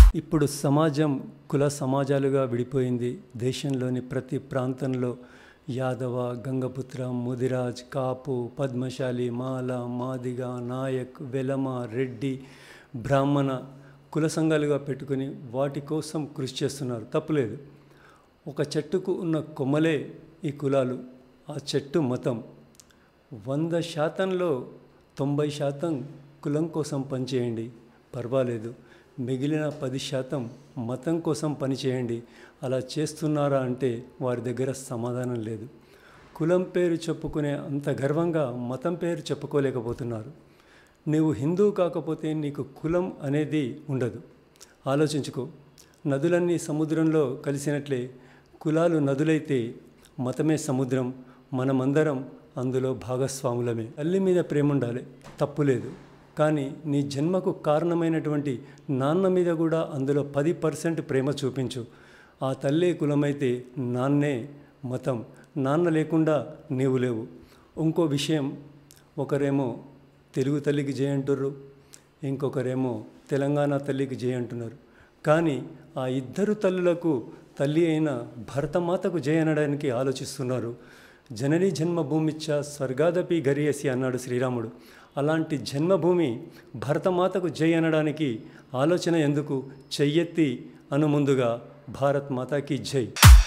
ఇప్పుడు సమాజం కుల సమాజాలుగా విడిపోయింది దేశంలోని ప్రతి ప్రాంతంలో యాదవ గంగపుత్ర ముదిరాజ్ కాపు పద్మశాలి మాల మాదిగ నాయక్ వెలమ రెడ్డి బ్రాహ్మణ కుల సంఘాలుగా పెట్టుకుని వాటి కోసం కృషి చేస్తున్నారు తప్పులేదు ఒక చెట్టుకు ఉన్న కొమ్మలే ఈ కులాలు ఆ చెట్టు మతం వంద శాతంలో తొంభై శాతం కులం కోసం పనిచేయండి పర్వాలేదు మిగిలిన పది శాతం మతం కోసం పనిచేయండి అలా చేస్తున్నారా అంటే వారి దగ్గర సమాధానం లేదు కులం పేరు చెప్పుకునే అంత గర్వంగా మతం పేరు చెప్పుకోలేకపోతున్నారు నువ్వు హిందూ కాకపోతే నీకు కులం అనేది ఉండదు ఆలోచించుకో నదులన్నీ సముద్రంలో కలిసినట్లే కులాలు నదులైతే మతమే సముద్రం మనమందరం అందులో భాగస్వాములమే తల్లి మీద ప్రేమ ఉండాలి తప్పులేదు కానీ నీ జన్మకు కారణమైనటువంటి నాన్న మీద కూడా అందులో పది పర్సెంట్ ప్రేమ చూపించు ఆ తల్లే కులమైతే నాన్నే మతం నాన్న లేకుండా నీవు లేవు ఇంకో విషయం ఒకరేమో తెలుగు తల్లికి జయ అంటుర్రు ఇంకొకరేమో తెలంగాణ తల్లికి జయ అంటున్నారు కానీ ఆ ఇద్దరు తల్లులకు తల్లి అయిన భరతమాతకు జయ అనడానికి ఆలోచిస్తున్నారు జనని జన్మభూమిచ్చ స్వర్గాదపి గరియసి అన్నాడు శ్రీరాముడు అలాంటి జన్మభూమి భరతమాతకు జై అనడానికి ఆలోచన ఎందుకు చెయ్యెత్తి అను ముందుగా భారత్ మాతాకి జై